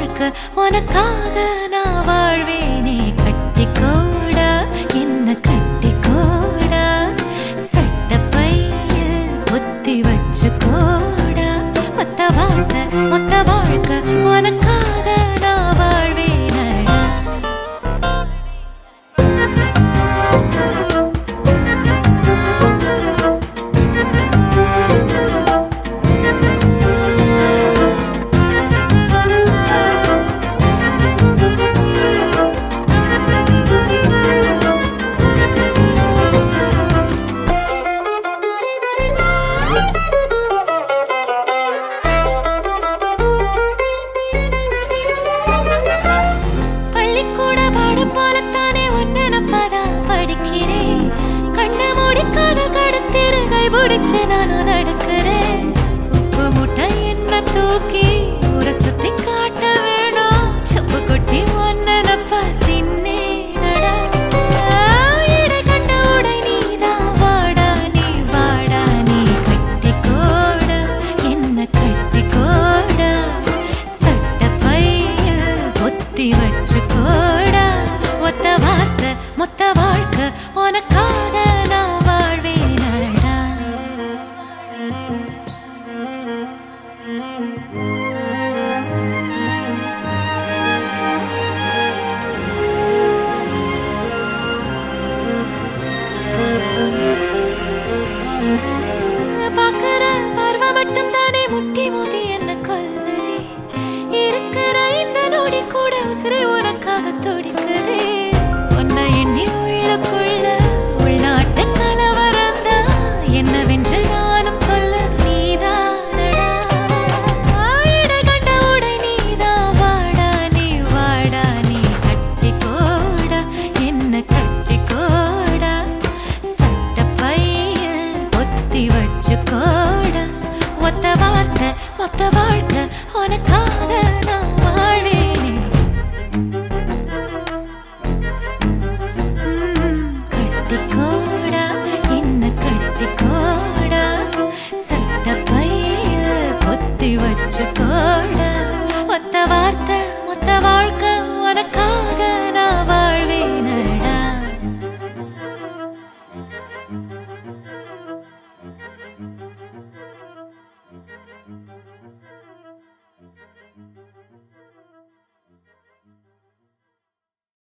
வாழ்க்கை உனக்காக நான் வாழ்வேனே கட்டிக்கோடா என்ன கட்டிக்கோடா சட்டப்பையில் புத்தி வச்சுக்கோடா மொத்த வாழ்க்கை மொத்த வாழ்க்கை உனக்காக நான் வாழ்வேனடா பள்ளிக்கூட பாடம் போலத்தானே ஒன்னு நம்பதா படிக்கிறேன் கண்ணு மூடிக்காத கடத்திரு கை பிடிச்சு நானும் நடக்கிறேன் உப்பு முட்டை என்ன தூக்கி ஊரை சுத்தி காட்ட வேணும் சுப்பு கொட்டி ஒன்னு நப்ப தின்னேனடா இடை கண்ட உடை நீதான் வாடா நீ வாடா நீ கட்டிக்கோடா என்ன கட்டிக்கோடா சட்டப்பைய பொத்தி வச்சுக்கோடா ஒத்த வார்த்தை மொத்த வாழ்க்கை உனக்காக நான் வாழ்வேனடா பாக்குற பார்வை மட்டும் தானே முட்டி மோதி என்ன கொல்லுதே இருக்கிற இந்த நொடி கூட உசிரை உனக்காக துடிக்க